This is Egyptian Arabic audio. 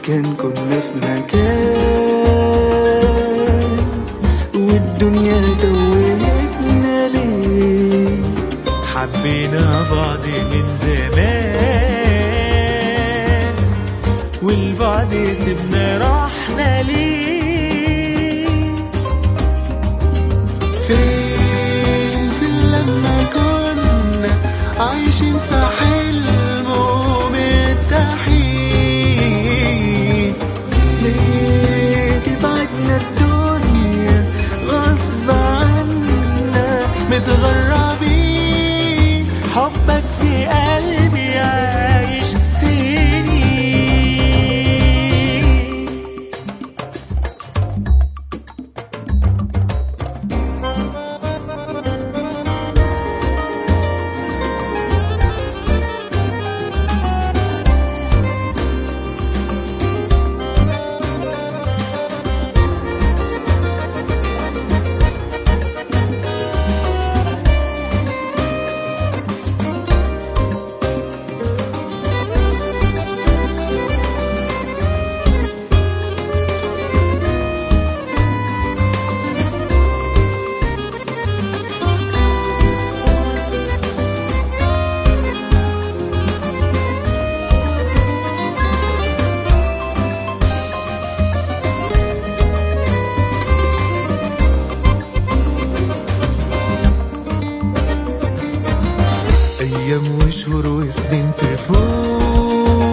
كان كنا في مكان والدنيا توهتنا ليه حبينا بعض من زمان والبعد سيبنا رحنا ليه فين في لما كنا عايشين في حلم ومرتاحين ليه تبعدنا الدنيا غصب عنا متغربين حبك في قلبي عايش سنين أيام وشهور وسنين تفوت